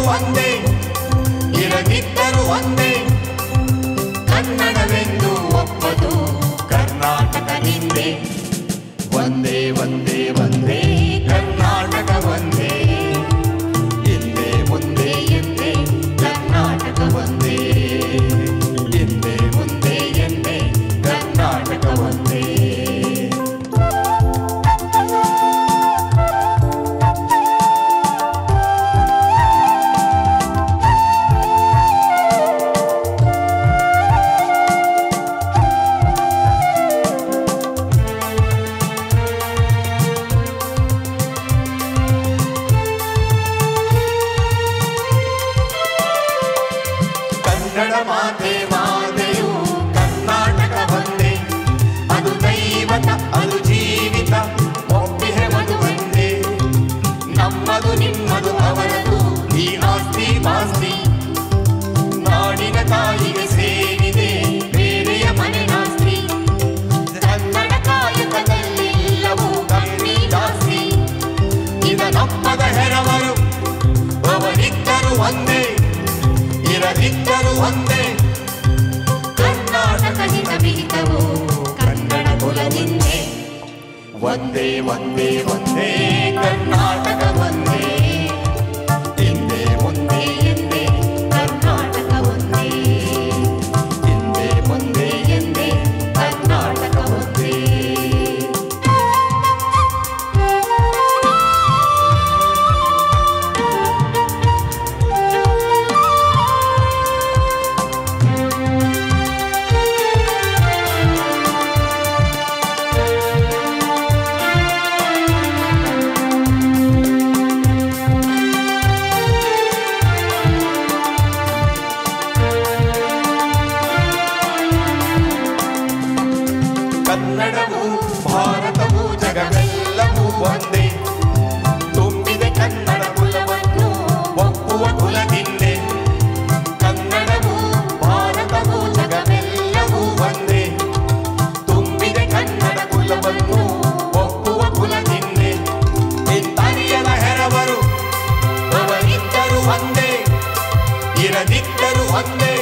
ಒಂದೇ ಇರದಿದ್ದರು ಒಂದೇ ಕನ್ನಡವೆಂದು ಒಪ್ಪದು ಕರ್ನಾಟಕ ನಿಂದೆ ಒಂದೇ ಒಂದೇ ಒಂದೇ ಕರ್ನಾಟಕ ಒಂದೇ ಹಿಂದೆ ಮುಂದೆ ಎಂದೇ ಕರ್ನಾಟಕ ಒಂದೇ ಹಿಂದೆ ಮುಂದೆ ಎಂದೇ ಕರ್ನಾಟಕ ಒಂದೇ ಕನ್ನಡ ಮಾತೆ ಮಾತೆಯು ಕರ್ನಾಟಕ ಒಂದೇ ಅದು ದೈವತ ಅದು ಜೀವಿತ ಒಪ್ಪಿಗೆ ಮದು ಒಂದೇ ನಮ್ಮದು ನಿಮ್ಮದು ಅವರದು ಈ ಆಸ್ತಿ ಪಾಸ್ತಿ ನಾಡಿನ ತಾಯಿಗೆ ಸೇರಿದೆ ಬೇರೆಯ ಮನೆ ನಾಸ್ತಿ ಕನ್ನಡ ಕಾಯಕದಲ್ಲೆಲ್ಲವೂ ಕಮ್ಮಿ ಜಾಸ್ತಿ ಇದನ್ನೊಪ್ಪದ ಹೆರವರು ಅವರಿದ್ದರು ಒಂದೇ ಇರದಿದ್ದರು ಒಂದೇ ಕರ್ನಾಟಕ ಹಿತ ವಿಹಿತವು ಕನ್ನಡ ಕುಲದಿಂದೆ ಒಂದೇ ಒಂದೇ ಒಂದೇ ಕರ್ನಾಟಕ ಒಂದೇ ಹಿಂದೆ ಮುಂದೆ ಎಂದೇ ಕರ್ನಾಟಕ ಒಂದೇ ಹಿಂದೆ ಮುಂದೆ ಎಂದೇ ಕರ್ನಾಟಕ ಒಂದೇ ಕನ್ನಡವು ಭಾರತವು ಜಗವೆಲ್ಲವೂ ಒಂದೇ ತುಂಬಿದೆ ಕನ್ನಡ ಕುಲವನ್ನು ಒಪ್ಪುವ ಕುಲದಿಂದೆ ಕನ್ನಡವು ಭಾರತವು ಜಗವೆಲ್ಲವೂ ಒಂದೇ ತುಂಬಿದೆ ಕನ್ನಡ ಕುಲವನ್ನು ಒಪ್ಪುವ ಕುಲದಿಂದೆ ಇಂತರಿಯದ ಹೆರವರು ಅವರಿದ್ದರು ಒಂದೇ ಇರದಿದ್ದರು ಒಂದೇ